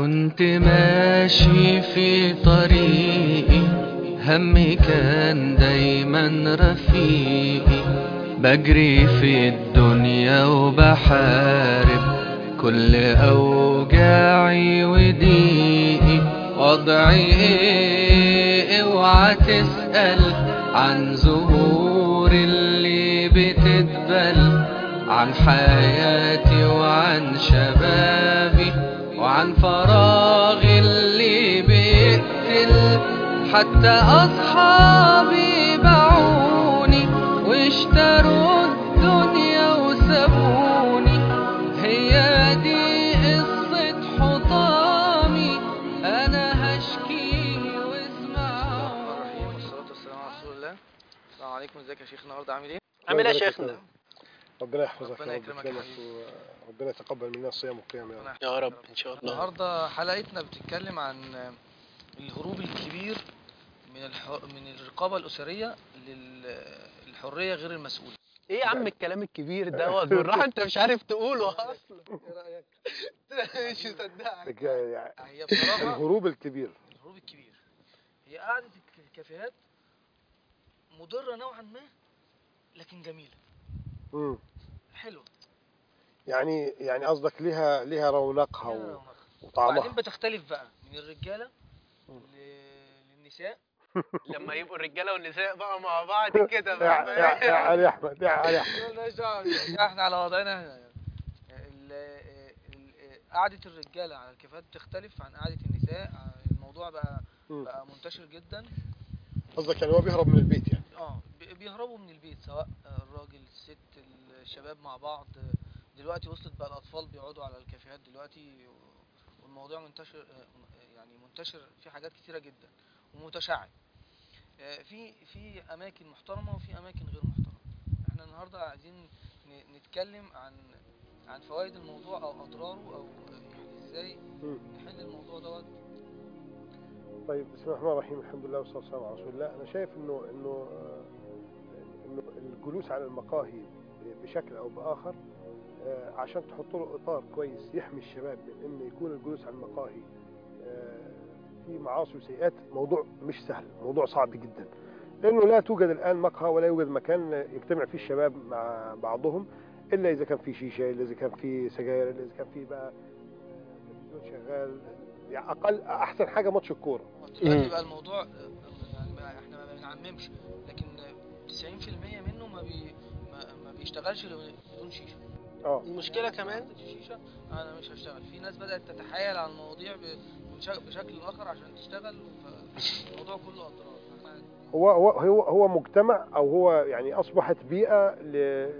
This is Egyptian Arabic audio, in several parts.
كنت ماشي في طريقي همي كان دايما رفيقي بجري في الدنيا وبحارب كل أوجاعي وضيقي وضعي ايه اوعى تسأل عن زهور اللي بتدبل عن حياتي وعن شبابي وعن فراغي اللي بيقتل حتى أصحابي باعوني واشتروا الدنيا وسابوني هي دي قصة حطامي أنا هشكي واسمعوني والصلاة والسلام على رسول الله السلام عليكم ازيك يا شيخ النهارده عامل ايه؟ عامل ايه يا ربنا شيخنا ربنا يحفظك ربنا يا رب يكرمك يا يكرمك حبيبي. وربنا يتقبل منا الصيام والقيام يا رب ربنا يا رب ان شاء الله النهارده حلقتنا بتتكلم عن الهروب الكبير من الح... من الرقابة الأسرية للحرية غير المسؤولة ايه يا عم الكلام الكبير دوت بالراحه انت مش عارف تقوله اصلا ايه رأيك؟ مش مصدقك يعني هي بصراحة الهروب الكبير الهروب الكبير هي قعدة الك- الكافيهات مضرة نوعا ما لكن جميلة مم. حلوة يعني يعني قصدك ليها ليها رونقها ليها و- رونق. وطعمها وبعدين بتختلف بقى من الرجالة مم. ل- للنساء لما يبقوا الرجاله والنساء بقى مع بعض كده يا بقى يا يا علي احمد يا علي احمد مالناش دعوة بيه. احنا على وضعنا هنا ال- ال- قعدة الرجالة على الكافيهات بتختلف عن قعدة النساء الموضوع بقى مم. بقى منتشر جدا قصدك يعني هو بيهرب من البيت يعني اه بي- بيهربوا من البيت سواء الراجل الست الشباب مع بعض دلوقتي وصلت بقى الأطفال بيقعدوا على الكافيهات دلوقتي والموضوع منتشر يعني منتشر في حاجات كتيرة جدا ومتشعب آه، في في أماكن محترمة وفي أماكن غير محترمة احنا النهاردة عايزين ن- نتكلم عن عن فوائد الموضوع أو أضراره أو يعني إزاي مم. نحل الموضوع دوت طيب بسم الله الرحمن الرحيم الحمد لله والصلاه والسلام على رسول الله انا شايف انه انه آه، انه الجلوس على المقاهي بشكل او باخر آه، عشان تحط له اطار كويس يحمي الشباب من ان يكون الجلوس على المقاهي آه، في معاصي وسيئات موضوع مش سهل موضوع صعب جدا لانه لا توجد الان مقهى ولا يوجد مكان يجتمع فيه الشباب مع بعضهم الا اذا كان في شيشه الا اذا كان في سجاير الا اذا كان في بقى آه، تلفزيون شغال يعني اقل احسن حاجه ماتش الكوره دلوقتي مم. بقى الموضوع آه، يعني ما احنا ما بنعممش لكن آه، 90% منه ما بي ما, ما بيشتغلش إلا بدون شيشه اه المشكله يعني كمان ما عندكش شيشه انا مش هشتغل في ناس بدات تتحايل على المواضيع ب- بش- بشكل اخر عشان تشتغل فالموضوع كله اضرار فاحنا هو هو هو هو مجتمع او هو يعني اصبحت بيئه ل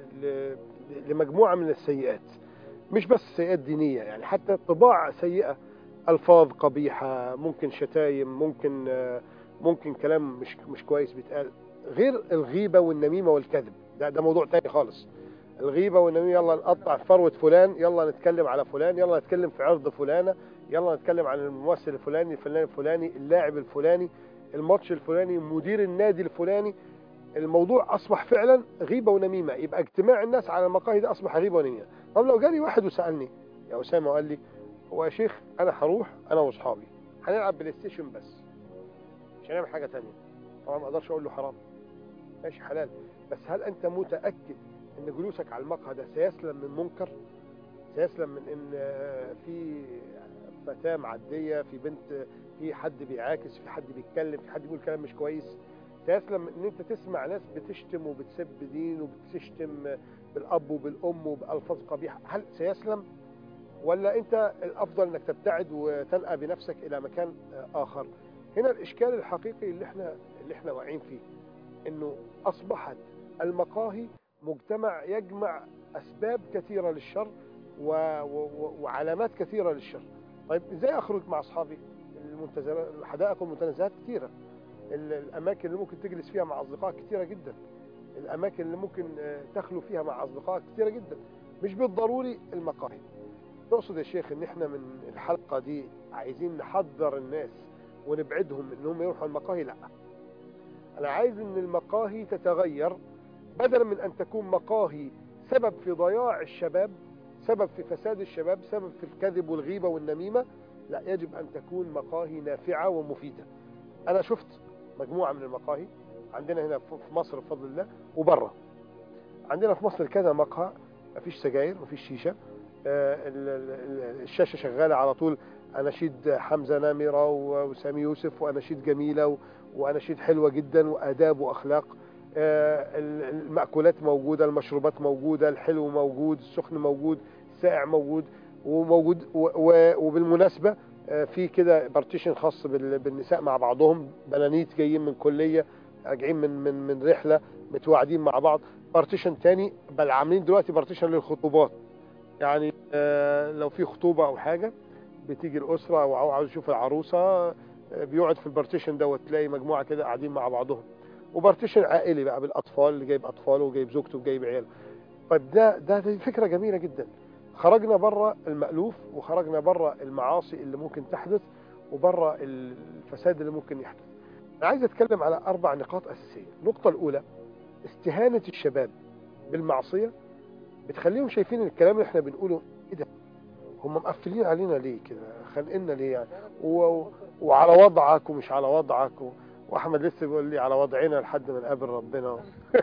ل لمجموعه من السيئات مش بس سيئات دينيه يعني حتى طباع سيئه الفاظ قبيحه ممكن شتايم ممكن آه، ممكن كلام مش مش كويس بيتقال غير الغيبه والنميمه والكذب ده ده موضوع تاني خالص الغيبه والنميمه يلا نقطع فروه فلان يلا نتكلم على فلان يلا نتكلم في عرض فلانه يلا نتكلم عن الممثل الفلاني الفنان الفلاني اللاعب الفلاني الماتش الفلاني مدير النادي الفلاني الموضوع اصبح فعلا غيبه ونميمه يبقى اجتماع الناس على المقاهي ده اصبح غيبه ونميمه طب لو جالي واحد وسالني يا اسامه وقال لي هو يا شيخ انا هروح انا واصحابي هنلعب بلاي ستيشن بس مش هنعمل حاجه تانية طبعا ما اقدرش اقول له حرام ماشي حلال بس هل انت متاكد ان جلوسك على المقهى ده سيسلم من منكر سيسلم من ان آه، في فتاه معديه في بنت في حد بيعاكس في حد بيتكلم في حد بيقول كلام مش كويس سيسلم من ان انت تسمع ناس بتشتم وبتسب دين وبتشتم بالاب وبالام وبالفاظ قبيحه هل سيسلم ولا انت الافضل انك تبتعد وتنأى بنفسك الى مكان آه، اخر هنا الاشكال الحقيقي اللي احنا اللي احنا واقعين فيه انه اصبحت المقاهي مجتمع يجمع اسباب كثيره للشر و... و... و- وعلامات كثيره للشر طيب ازاي اخرج مع اصحابي المنتزهات الحدائق والمتنزهات كثيره ال- الاماكن اللي ممكن تجلس فيها مع اصدقائك كثيره جدا الاماكن اللي ممكن آه، تخلو فيها مع اصدقائك كثيره جدا مش بالضروري المقاهي تقصد يا شيخ ان احنا من الحلقه دي عايزين نحذر الناس ونبعدهم انهم يروحوا المقاهي لا انا عايز ان المقاهي تتغير بدلا من ان تكون مقاهي سبب في ضياع الشباب سبب في فساد الشباب سبب في الكذب والغيبه والنميمه لا يجب أن تكون مقاهي نافعة ومفيدة أنا شفت مجموعة من المقاهي عندنا هنا في في مصر بفضل الله وبره عندنا في مصر كذا مقهى مفيش سجاير مفيش شيشة آه، ال- ال- ال- الشاشة شغالة على طول أناشيد حمزة نامرة و- وسامي يوسف وأناشيد جميلة و- وأناشيد حلوة جدا وآداب وأخلاق آه، ال- المأكولات موجودة المشروبات موجودة الحلو موجود السخن موجود الساقع موجود وموجود و- و- وبالمناسبة آه، في كده بارتيشن خاص بال- بالنساء مع بعضهم بنانيت جايين من كلية راجعين من من من رحلة متواعدين مع بعض بارتيشن تاني بل عاملين دلوقتي بارتيشن للخطوبات يعني آه، لو في خطوبة أو حاجة بتيجي الأسرة أو عاو- عاوز يشوف العروسة آه، بيقعد في البارتيشن دوت تلاقي مجموعة كده قاعدين مع بعضهم وبارتيشن عائلي بقى بالأطفال اللي جايب أطفاله وجايب زوجته وجايب عياله طيب ده ده دي فكرة جميلة جدا خرجنا بره المألوف وخرجنا بره المعاصي اللي ممكن تحدث وبره الفساد اللي ممكن يحدث أنا عايز أتكلم على أربع نقاط أساسية النقطة الأولى استهانة الشباب بالمعصية بتخليهم شايفين الكلام اللي احنا بنقوله ايه ده هم مقفلين علينا ليه كده خانقنا ليه يعني و... وعلى وضعك ومش على وضعك و... واحمد لسه بيقول لي على وضعنا لحد ما نقابل ربنا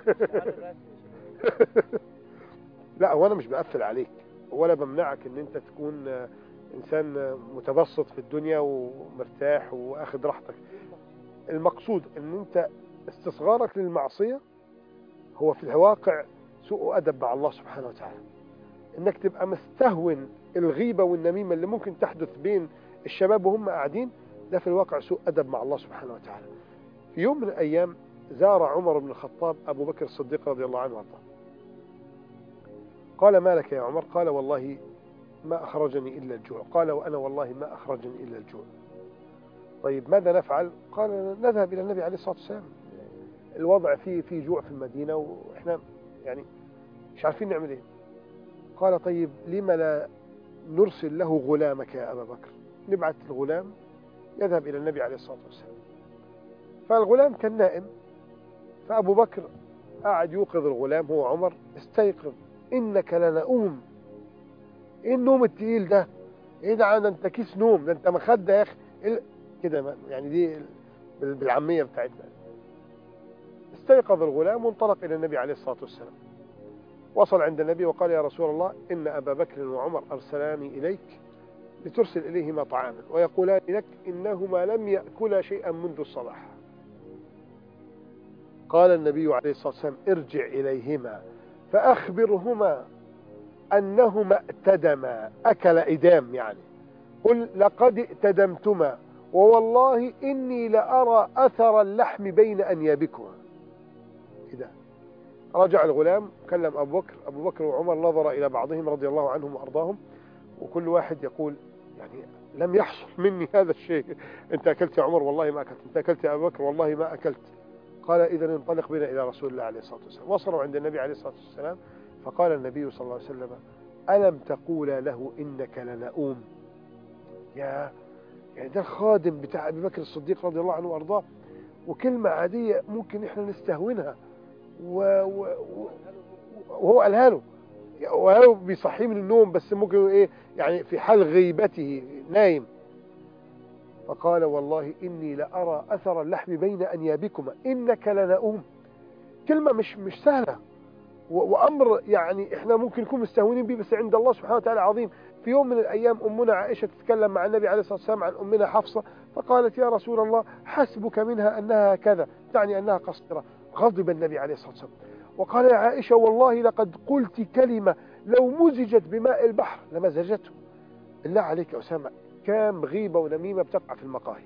لا هو انا مش بقفل عليك ولا بمنعك ان انت تكون آه، انسان آه، متبسط في الدنيا ومرتاح واخد راحتك المقصود ان انت استصغارك للمعصية هو في الواقع سوء ادب مع الله سبحانه وتعالى انك تبقى مستهون الغيبة والنميمة اللي ممكن تحدث بين الشباب وهم قاعدين ده في الواقع سوء ادب مع الله سبحانه وتعالى في يوم من الايام زار عمر بن الخطاب ابو بكر الصديق رضي الله عنه وارضاه قال ما لك يا عمر قال والله ما أخرجني إلا الجوع قال وأنا والله ما أخرجني إلا الجوع طيب ماذا نفعل قال نذهب إلى النبي عليه الصلاة والسلام الوضع فيه فيه جوع في المدينة وإحنا يعني مش عارفين نعمل إيه قال طيب لما لا نرسل له غلامك يا أبا بكر نبعث الغلام يذهب إلى النبي عليه الصلاة والسلام فالغلام كان نائم فأبو بكر قاعد يوقظ الغلام هو عمر استيقظ إنك لنؤوم إيه النوم التقيل ده إيه ده ده أنت كيس نوم ده أنت مخدة يا أخي إيه ال- كده ما- يعني دي بال- بالعامية بتاعتنا استيقظ الغلام وانطلق إلى النبي عليه الصلاة والسلام وصل عند النبي وقال يا رسول الله إن أبا بكر وعمر أرسلاني إليك لترسل إليهما طعاما ويقولان لك إنهما لم يأكلا شيئا منذ الصباح قال النبي عليه الصلاة والسلام ارجع إليهما فأخبرهما أنهما ائتدما أكل إدام يعني قل لقد ائتدمتما ووالله إني لأرى أثر اللحم بين أنيابكما كده رجع الغلام كلم أبو بكر أبو بكر وعمر نظر إلى بعضهم رضي الله عنهم وأرضاهم وكل واحد يقول يعني لم يحصل مني هذا الشيء أنت أكلت يا عمر والله ما أكلت أنت أكلت يا أبو بكر والله ما أكلت قال إذا انطلق بنا إلى رسول الله عليه الصلاة والسلام وصلوا عند النبي عليه الصلاة والسلام فقال النبي صلى الله عليه وسلم ألم تقول له إنك لنؤوم يا يعني ده الخادم بتاع أبي بكر الصديق رضي الله عنه وأرضاه وكلمة عادية ممكن إحنا نستهونها و... و... و... وهو قالها له وهو بيصحيه من النوم بس ممكن إيه يعني في حال غيبته نايم فقال والله إني لأرى أثر اللحم بين أنيابكما إنك لنؤوم كلمة مش مش سهلة و- وأمر يعني إحنا ممكن نكون مستهونين به بس عند الله سبحانه وتعالى عظيم في يوم من الأيام أمنا عائشة تتكلم مع النبي عليه الصلاة والسلام عن أمنا حفصة فقالت يا رسول الله حسبك منها أنها كذا تعني أنها قصيرة غضب النبي عليه الصلاة والسلام وقال يا عائشة والله لقد قلت كلمة لو مزجت بماء البحر لمزجته بالله عليك يا أسامة كم غيبة ونميمة بتقع في المقاهي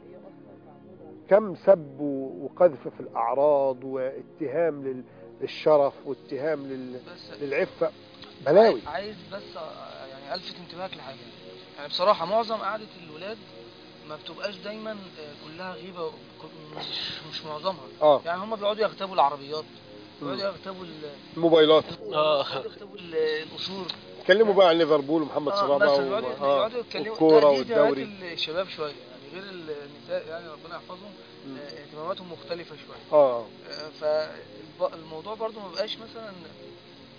كم سب وقذف في الأعراض واتهام لل- للشرف واتهام لل- بس للعفة بلاوي عايز بس آه، يعني الفت انتباهك لحاجه يعني بصراحه معظم قعده الولاد ما بتبقاش دايما آه، كلها غيبه وك- مش مش معظمها اه يعني هم بيقعدوا يغتابوا العربيات مم. بيقعدوا يغتابوا ال- الموبايلات بيقعدوا يغتابوا ال- القصور اتكلموا بقى عن ليفربول ومحمد اه صلاح مثلا بقى يقعدوا و- آه، يقعدوا يتكلموا والكورة لا، دي اهتمامات والدوري الشباب شويه يعني غير النساء يعني ربنا يحفظهم مم. آه، اهتماماتهم مختلفه شويه اه فالموضوع برضو ما بقاش مثلا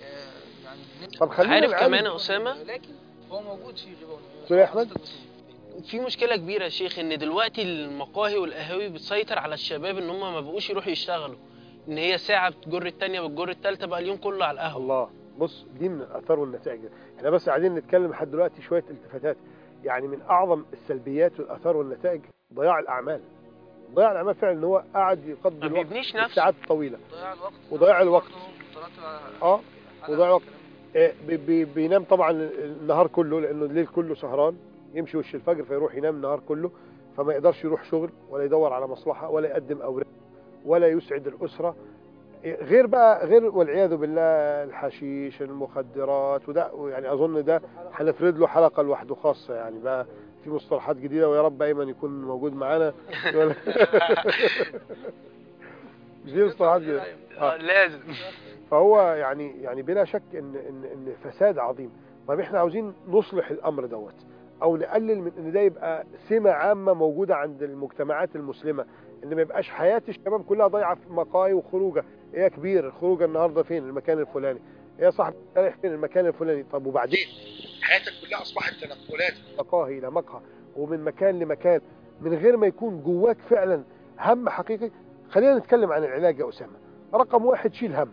آه، يعني طب خلينا عارف نعالج- كمان يا أسامة لكن هو موجود فيه غيبه ونميمة. تقول يا أحمد؟ حضرتك بتقول. في مشكله كبيره يا شيخ ان دلوقتي المقاهي والقهاوي بتسيطر على الشباب ان هم ما بقوش يروحوا يشتغلوا ان هي ساعه بتجر التانية بتجر التالتة بقى اليوم كله على القهوه الله بص دي من الاثار والنتائج احنا بس قاعدين نتكلم لحد دلوقتي شويه التفاتات يعني من اعظم السلبيات والاثار والنتائج ضياع الاعمال ضياع الاعمال فعلا ان هو قاعد يقضي ما الوقت بيبنيش نفسه ساعات طويله ضياع الوقت وضياع الوقت. برضه مترتب على- اه على وضياع الوقت. الكلام. آه، بي- بي- بينام طبعا النهار كله لانه الليل كله سهران يمشي وش الفجر فيروح ينام النهار كله فما يقدرش يروح شغل ولا يدور على مصلحه ولا يقدم اوراق ولا يسعد الاسره غير بقى غير والعياذ بالله الحشيش المخدرات وده يعني اظن ده هنفرد له حلقه لوحده خاصه يعني بقى في مصطلحات جديده ويا رب ايمن يكون موجود معانا ولا- مش دي مصطلحات جديده آه، لازم فهو يعني يعني بلا شك ان ان ان فساد عظيم طب احنا عاوزين نصلح الامر دوت او نقلل من ان ده يبقى سمه عامه موجوده عند المجتمعات المسلمه ان ما يبقاش حياه الشباب كلها ضايعه في مقاهي وخروجه ايه يا كبير الخروجه النهارده فين المكان الفلاني إيه يا صاحبي أنت رايح فين المكان الفلاني طب وبعدين حياتك كلها اصبحت تنقلات من مقاهي الى مقهى ومن مكان لمكان من غير ما يكون جواك فعلا هم حقيقي خلينا نتكلم عن العلاج يا اسامه رقم واحد شيل هم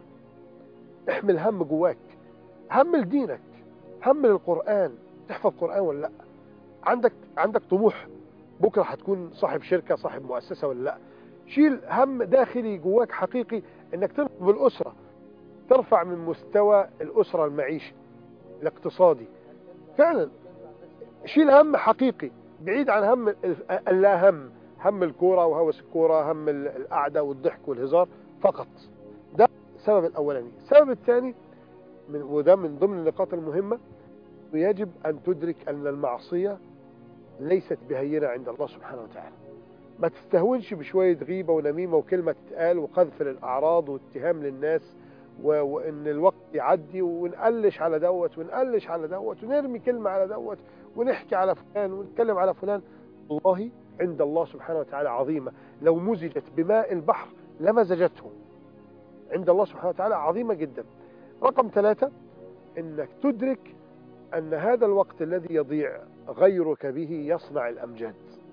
احمل هم جواك هم لدينك هم للقرآن تحفظ قرآن ولا لا عندك عندك طموح بكرة هتكون صاحب شركة صاحب مؤسسة ولا لا شيل هم داخلي جواك حقيقي انك ترفع بالأسرة ترفع من مستوى الأسرة المعيشي الاقتصادي فعلا شيل هم حقيقي بعيد عن هم ال- اللا هم هم الكورة وهوس الكورة هم ال- القعدة والضحك والهزار فقط ده السبب الأولاني السبب الثاني من وده من ضمن النقاط المهمة يجب أن تدرك أن المعصية ليست بهينة عند الله سبحانه وتعالى ما تستهونش بشوية غيبة ونميمة وكلمة تتقال وقذف للأعراض واتهام للناس و... وإن الوقت يعدي ونقلش على دوت ونقلش على دوت ونرمي كلمة على دوت ونحكي على فلان ونتكلم على فلان والله عند الله سبحانه وتعالى عظيمة لو مزجت بماء البحر لمزجته عند الله سبحانه وتعالى عظيمة جدا رقم ثلاثة انك تدرك ان هذا الوقت الذي يضيع غيرك به يصنع الامجاد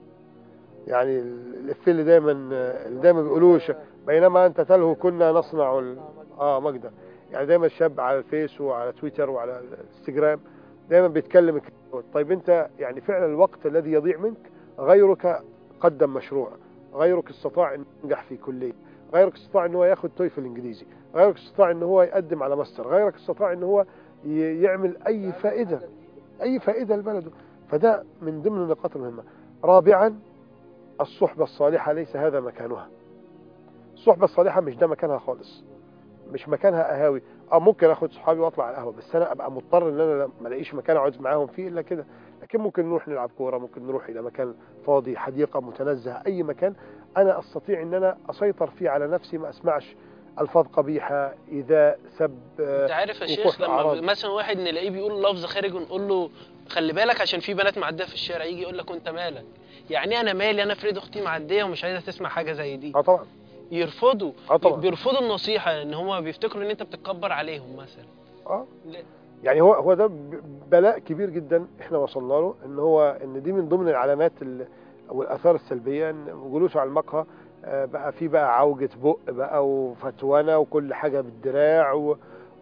يعني الإفيه اللي دايما اللي دايما بيقولوش بينما انت تلهو كنا نصنع ال... اه مجد يعني دايما الشاب على الفيس وعلى تويتر وعلى الانستجرام دايما بيتكلم الكلام. طيب انت يعني فعلا الوقت الذي يضيع منك غيرك قدم مشروع غيرك استطاع ان ينجح في كليه غيرك استطاع ان هو ياخد تويفل انجليزي غيرك استطاع ان هو يقدم على ماستر غيرك استطاع ان هو ي- يعمل اي فائده اي فائده لبلده فده من ضمن النقاط المهمه رابعا الصحبه الصالحه ليس هذا مكانها الصحبه الصالحه مش ده مكانها خالص مش مكانها قهاوي اه ممكن اخد صحابي واطلع على القهوه بس انا ابقى مضطر ان انا ما الاقيش مكان اقعد معاهم فيه الا كده لكن ممكن نروح نلعب كوره ممكن نروح الى مكان فاضي حديقه متنزهه اي مكان انا استطيع ان انا اسيطر فيه على نفسي ما اسمعش الفاظ قبيحه اذا سب انت عارف يا شيخ وقوف لما أعراض. مثلا واحد نلاقيه بيقول لفظ خارج ونقول له خلي بالك عشان في بنات معديه في الشارع يجي يقول لك وانت مالك يعني انا مالي انا فريد اختي معديه ومش عايزه تسمع حاجه زي دي اه طبعا يرفضوا اه طبعا بيرفضوا النصيحه لان هم بيفتكروا ان انت بتتكبر عليهم مثلا اه لا. يعني هو هو ده ب- بلاء كبير جدا احنا وصلنا له ان هو ان دي من ضمن العلامات ال- او الاثار السلبيه ان جلوسه على المقهى آه، بقى في بقى عوجة بق بقى وفتوانة وكل حاجة بالدراع و...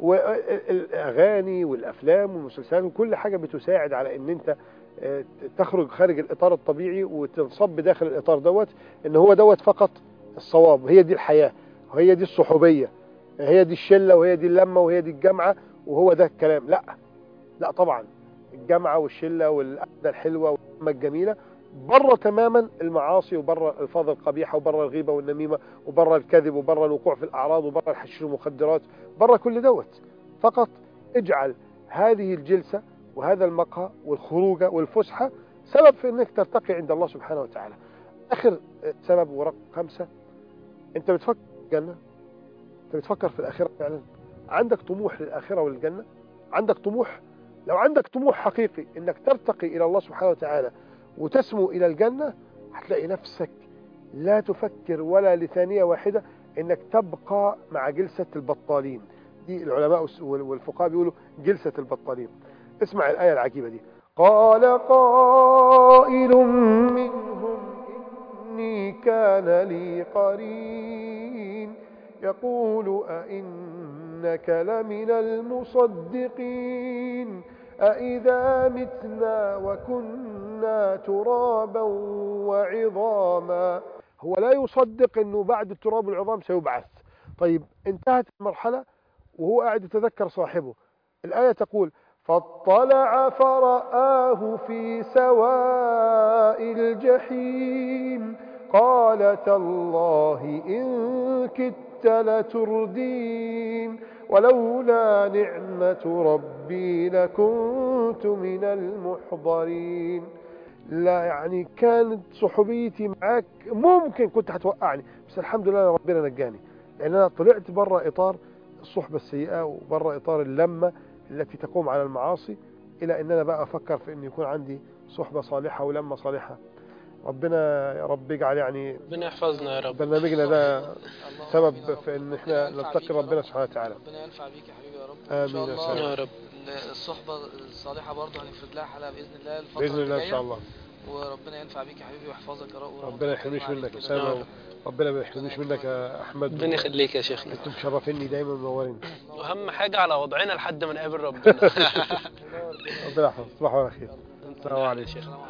والاغاني والافلام والمسلسلات وكل حاجة بتساعد على ان انت آه، تخرج خارج الاطار الطبيعي وتنصب داخل الاطار دوت ان هو دوت فقط الصواب هي دي الحياة وهي دي الصحوبية هي دي الشلة وهي دي اللمة وهي دي الجامعة وهو ده الكلام لا لا طبعا الجامعة والشلة والقعدة الحلوة واللمة الجميلة بره تماما المعاصي وبره الالفاظ القبيحه وبره الغيبه والنميمه وبره الكذب وبره الوقوع في الاعراض وبره الحشيش والمخدرات بره كل دوت فقط اجعل هذه الجلسه وهذا المقهى والخروجه والفسحه سبب في انك ترتقي عند الله سبحانه وتعالى اخر سبب ورقم خمسه انت بتفكر في الجنه انت بتفكر في الاخره فعلا عندك طموح للاخره والجنه عندك طموح لو عندك طموح حقيقي انك ترتقي الى الله سبحانه وتعالى وتسمو إلى الجنة هتلاقي نفسك لا تفكر ولا لثانية واحدة إنك تبقى مع جلسة البطالين دي العلماء والفقهاء بيقولوا جلسة البطالين اسمع الآية العجيبة دي قال قائل قرين يقول أئنك لمن المصدقين أئذا متنا وكنا ترابا وعظاما هو لا يصدق أنه بعد التراب والعظام سيبعث طيب انتهت المرحلة وهو قاعد يتذكر صاحبه الآية تقول فاطلع فرآه في سواء الجحيم قال تالله إن كدت لتردين ولولا نعمة ربي لكنت من المحضرين لا يعني كانت صحوبيتي معك ممكن كنت هتوقعني بس الحمد لله ربنا نجاني لأن أنا طلعت بره إطار الصحبة السيئة وبره إطار اللمة التي تقوم على المعاصي إلى أن أنا بقى أفكر في أن يكون عندي صحبة صالحة ولمة صالحة ربنا يا رب يجعل يعني ربنا يحفظنا يا رب برنامجنا ده اللهم سبب آمين يا رب. في ان احنا ربنا ينفع نتقي بيك يا ربنا رب. سبحانه وتعالى ربنا ينفع بيك يا حبيبي يا رب آمين ان شاء يا الله سلام. يا رب الصحبة الصالحة برضه هنفرد لها حلقة بإذن الله الفترة باذن الله ان الجاية. شاء الله وربنا ينفع بيك يا حبيبي ويحفظك يا رب وربنا ربنا يحرمنيش يكرم منك عليك يا كده. اسامه ربنا ما يحرمنيش منك يا احمد ربنا يخليك يا شيخنا انتم مشرفيني دايما منورين واهم حاجه على وضعنا لحد ما نقابل ربنا ربنا يحفظك تصبحوا على خير السلام عليكم يا شيخنا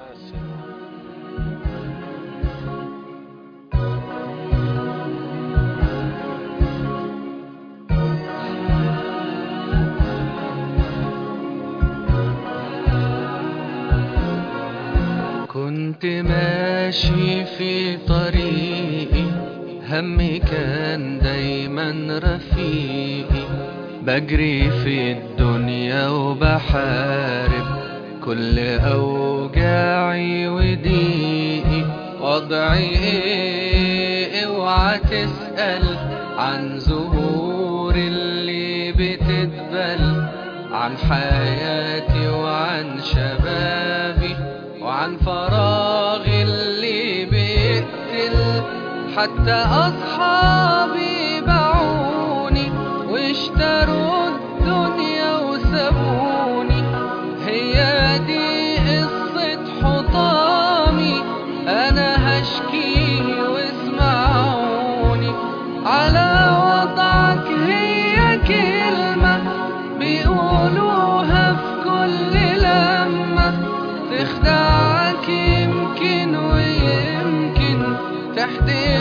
كنت ماشي في طريقي همي كان دايما رفيقي بجري في الدنيا وبحارب كل أوجاعي وضيقي وضعي ايه اوعى تسأل عن زهور اللي بتدبل عن حياتي وعن شبابي وعن فراغي اللي بيقتل حتى أصحابي باعوني واشتروا الدنيا وسابوني هي دي قصة حطامي أنا هشكي واسمعوني على وضعك هي كلمة بيقولوها في كل لمة تخدعك يمكن ويمكن تحدي